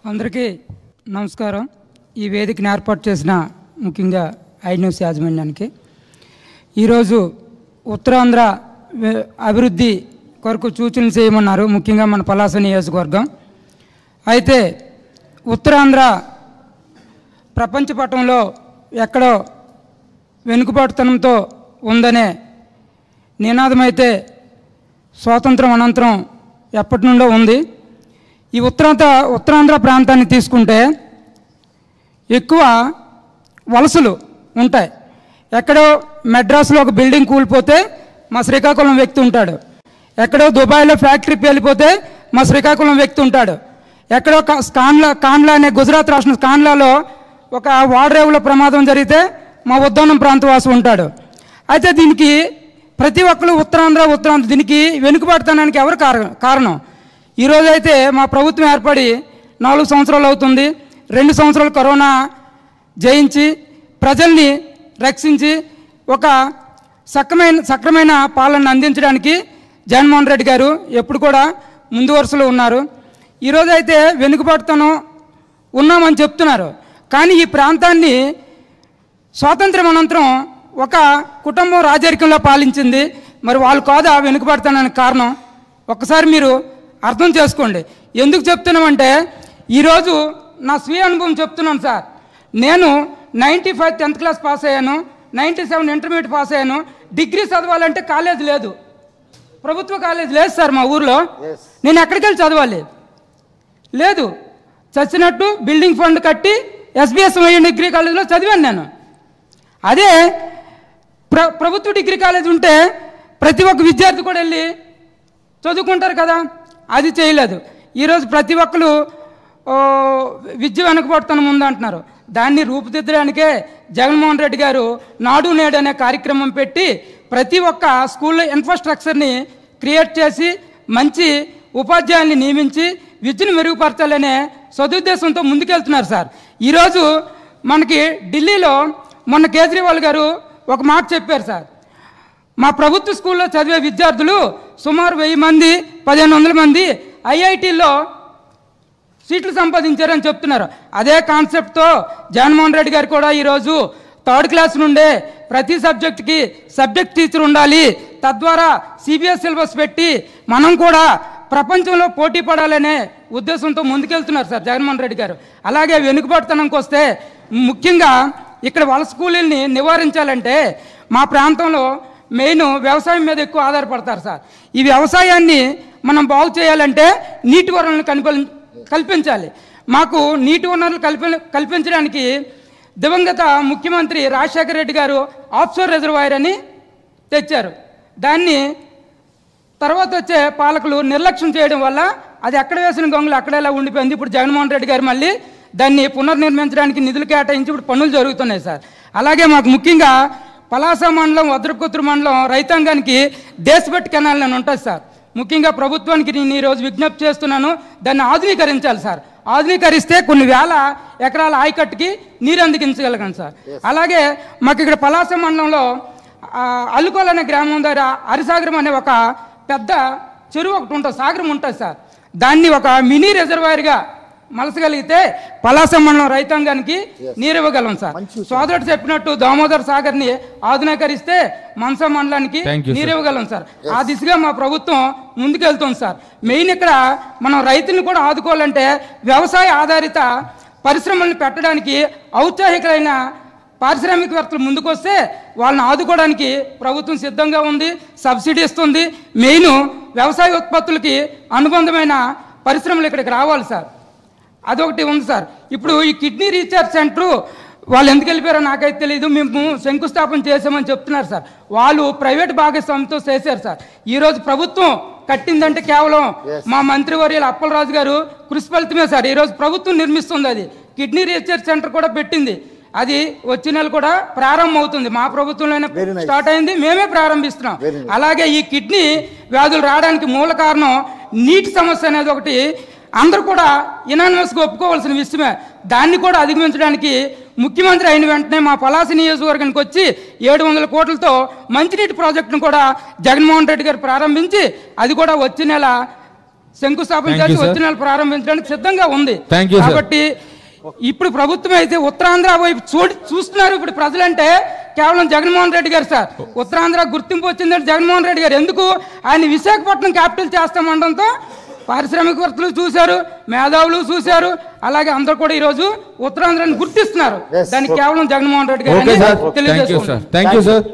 అందరికీ నమస్కారం ఈ వేదికను ఏర్పాటు చేసిన ముఖ్యంగా ఐ న్యూస్ యాజమాన్యానికి ఈరోజు ఉత్తరాంధ్ర వే- అభివృద్ధి కొరకు సూచనలు చేయమన్నారు ముఖ్యంగా మన పలాస నియోజకవర్గం అయితే ఉత్తరాంధ్ర ప్రపంచ పటంలో ఎక్కడో వెనుకబాటుతనంతో ఉందనే నినాదమైతే స్వాతంత్రం అనంతరం ఎప్పటి నుండో ఉంది ఈ ఉత్తరాంధ్ర ఉత్తరాంధ్ర ప్రాంతాన్ని తీసుకుంటే ఎక్కువ వలసలు ఉంటాయి ఎక్కడో మెడ్రాస్లో ఒక బిల్డింగ్ కూలిపోతే మా శ్రీకాకుళం వ్యక్తి ఉంటాడు ఎక్కడో దుబాయ్లో ఫ్యాక్టరీ పేలిపోతే మా శ్రీకాకుళం వ్యక్తి ఉంటాడు ఎక్కడో కా- కాన్లా కాన్లా అనే గుజరాత్ రాష్ట్రం కాన్లాలో ఒక వాడరేవుల ప్రమాదం జరిగితే మా ఉద్దానం ప్రాంతవాసి ఉంటాడు అయితే దీనికి ప్రతి ఒక్కరు ఉత్తరాంధ్ర ఉత్తరాంధ్ర దీనికి వెనుకబడతానికి ఎవరు కారణం కారణం ఈరోజు అయితే మా ప్రభుత్వం ఏర్పడి నాలుగు సంవత్సరాలు అవుతుంది రెండు సంవత్సరాలు కరోనా జయించి ప్రజల్ని రక్షించి ఒక సక్రమైన సక్రమైన పాలన అందించడానికి జగన్మోహన్ రెడ్డి గారు ఎప్పుడు కూడా ముందు వరుసలో ఉన్నారు ఈరోజు అయితే వెనుకబడుతనం ఉన్నామని చెప్తున్నారు కానీ ఈ ప్రాంతాన్ని స్వాతంత్రం అనంతరం ఒక కుటుంబం రాజరికంలో పాలించింది మరి వాళ్ళు కాదా వెనుకబడతానని కారణం ఒక్కసారి మీరు అర్థం చేసుకోండి ఎందుకు చెప్తున్నామంటే ఈరోజు నా స్వీయ అనుభవం చెప్తున్నాను సార్ నేను ninety five tenth class pass అయ్యాను నైంటీ సెవెన్ ఇంటర్మీడియట్ పాస్ అయ్యాను డిగ్రీ చదవాలంటే కాలేజ్ లేదు ప్రభుత్వ కాలేజ్ లేదు సార్ మా ఊర్లో నేను ఎక్కడికి వెళ్ళి చదవాలి లేదు చచ్చినట్టు బిల్డింగ్ ఫండ్ కట్టి ఎస్బీఎస్ డిగ్రీ కాలేజీలో చదివాను నేను అదే ప్ర ప్రభుత్వ డిగ్రీ కాలేజ్ ఉంటే ప్రతి ఒక్క విద్యార్థి కూడా వెళ్ళి చదువుకుంటారు కదా అది చేయలేదు ఈరోజు ప్రతి ఒక్కరు ఓ, విద్య వెనకబడుతనం ఉందంటున్నారు దాన్ని రూపుదిద్దడానికే జగన్మోహన్ రెడ్డి గారు నాడు నేడు అనే కార్యక్రమం పెట్టి ప్రతి ఒక్క స్కూల్లో ఇన్ఫ్రాస్ట్రక్చర్ని క్రియేట్ చేసి మంచి ఉపాధ్యాయుల్ని నియమించి విద్యను మెరుగుపరచాలనే సదుద్దేశంతో ముందుకెళ్తున్నారు సార్ ఈరోజు మనకి ఢిల్లీలో మొన్న కేజ్రీవాల్ గారు ఒక మాట చెప్పారు సార్ మా ప్రభుత్వ స్కూల్లో చదివే విద్యార్థులు సుమారు వెయ్యి మంది పదిహేను వందల మంది ఐఐటీల్లో సీట్లు సంపాదించారని చెప్తున్నారు అదే కాన్సెప్ట్తో జగన్మోహన్ రెడ్డి గారు కూడా ఈరోజు థర్డ్ క్లాస్ నుండే ప్రతి సబ్జెక్ట్కి సబ్జెక్ట్ టీచర్ ఉండాలి తద్వారా సిబిఎస్ సిలబస్ పెట్టి మనం కూడా ప్రపంచంలో పోటీ పడాలనే ఉద్దేశంతో ముందుకెళ్తున్నారు సార్ జగన్మోహన్ రెడ్డి గారు అలాగే వెనుకబడతనంకి వస్తే ముఖ్యంగా ఇక్కడ వలస కూలీల్ని నివారించాలంటే మా ప్రాంతంలో మెయిన్ వ్యవసాయం మీద ఎక్కువ ఆధారపడతారు సార్ ఈ వ్యవసాయాన్ని మనం బాగు చేయాలంటే నీటి వనరులను కనిప కల్పించాలి మాకు నీటి వనరులు కల్పి కల్పించడానికి దివంగత ముఖ్యమంత్రి రాజశేఖర రెడ్డి గారు ఆఫ్షోర్ రిజర్వాయర్ అని తెచ్చారు దాన్ని తర్వాత వచ్చే పాలకులు నిర్లక్ష్యం చేయడం వల్ల అది ఎక్కడ వేసిన గొంగలు అక్కడేలా ఉండిపోయింది ఇప్పుడు జగన్మోహన్ రెడ్డి గారు మళ్ళీ దాన్ని పునర్నిర్మించడానికి నిధులు కేటాయించి ఇప్పుడు పనులు జరుగుతున్నాయి సార్ అలాగే మాకు ముఖ్యంగా పలాస మండలం వద్రకుతురు మండలం రైతాంగానికి దేశపెట్టి కెనాల్ అని ఉంటుంది సార్ ముఖ్యంగా ప్రభుత్వానికి నేను ఈరోజు విజ్ఞప్తి చేస్తున్నాను దాన్ని ఆధునీకరించాలి సార్ ఆధునీకరిస్తే కొన్ని వేల ఎకరాల ఆయకట్టుకి నీరు అందించగలగం సార్ అలాగే మాకు ఇక్కడ పలాస మండలంలో ఆ, అల్లుకోల్ అనే గ్రామం దగ్గర హరిసాగరం అనే ఒక పెద్ద చెరువు ఒకటి ఉంటుంది సాగరం ఉంటుంది సార్ దాన్ని ఒక మినీ రిజర్వాయర్గా మలసగలిగితే పలాస మండలం రైతాంగానికి నీరు ఇవ్వగలం సార్ సోదరుడు చెప్పినట్టు దామోదర్ సాగర్ ని ఆధునీకరిస్తే మనస మండలానికి Thank you, sir. నీరు ఇవ్వగలం సార్ ఆ దిశగా మా ప్రభుత్వం ముందుకెళ్తుంది సార్ మెయిన్ ఇక్కడ మనం రైతుని కూడా ఆదుకోవాలంటే వ్యవసాయ ఆధారిత పరిశ్రమలను పెట్టడానికి ఔత్సాహికులైన పారిశ్రామికవేత్తలు ముందుకొస్తే వాళ్ళని ఆదుకోవడానికి ప్రభుత్వం సిద్ధంగా ఉంది సబ్సిడీ ఇస్తుంది మెయిన్ వ్యవసాయ ఉత్పత్తులకి అనుబంధమైన పరిశ్రమలు ఇక్కడికి రావాలి సార్ అదొకటి ఉంది సార్ ఇప్పుడు ఈ కిడ్నీ రీఛార్జ్ సెంటర్ వాళ్ళు ఎందుకు వెళ్ళిపోయారో నాకైతే తెలియదు మేము శంకుస్థాపన చేసామని చెప్తున్నారు సార్ వాళ్ళు ప్రైవేట్ భాగస్వామ్యంతో చేశారు సార్ ఈ రోజు ప్రభుత్వం కట్టిందంటే కేవలం మా మంత్రివర్యులు అప్పలరాజు గారు కృషి ఫలితమే సార్ ఈ రోజు ప్రభుత్వం నిర్మిస్తుంది అది కిడ్నీ రీఛార్జ్ సెంటర్ కూడా పెట్టింది అది వచ్చే నెల కూడా ప్రారంభం అవుతుంది మా ప్రభుత్వంలోనే Very nice. స్టార్ట్ అయింది మేమే ప్రారంభిస్తున్నాం Very nice. అలాగే ఈ కిడ్నీ వ్యాధులు రావడానికి మూల కారణం నీటి సమస్య అనేది ఒకటి అందరూ కూడా ఇనానిమస్గా ఒప్పుకోవాల్సిన విషయమే దాన్ని కూడా అధిగమించడానికి ముఖ్యమంత్రి అయిన వెంటనే మా పలాస నియోజకవర్గానికి వచ్చి ఏడు వందల కోట్లతో మంచినీటి ప్రాజెక్టును కూడా జగన్మోహన్ రెడ్డి గారు ప్రారంభించి అది కూడా వచ్చే నెల శంకుస్థాపన Thank you, చేసి sir. వచ్చే నెల ప్రారంభించడానికి సిద్ధంగా ఉంది Thank you, sir. కాబట్టి ఇప్పుడు ప్రభుత్వం అయితే ఉత్తరాంధ్ర వైపు చూడి చూస్తున్నారు ఇప్పుడు ప్రజలంటే కేవలం జగన్మోహన్ రెడ్డి గారు సార్ ఉత్తరాంధ్ర గుర్తింపు వచ్చిందంటే జగన్మోహన్ రెడ్డి గారు ఎందుకు ఆయన విశాఖపట్నం క్యాపిటల్ చేస్తామనడంతో పారిశ్రామికవేత్తలు చూశారు మేధావులు చూశారు అలాగే అందరూ కూడా ఈరోజు ఉత్తరాంధ్రాన్ని గుర్తిస్తున్నారు దానికి కేవలం జగన్మోహన్ రెడ్డి గారు ఓకే అని సార్ థ్యాంక్ యూ తెలియజేసుకుంటున్నారు సార్ థ్యాంక్ యూ సార్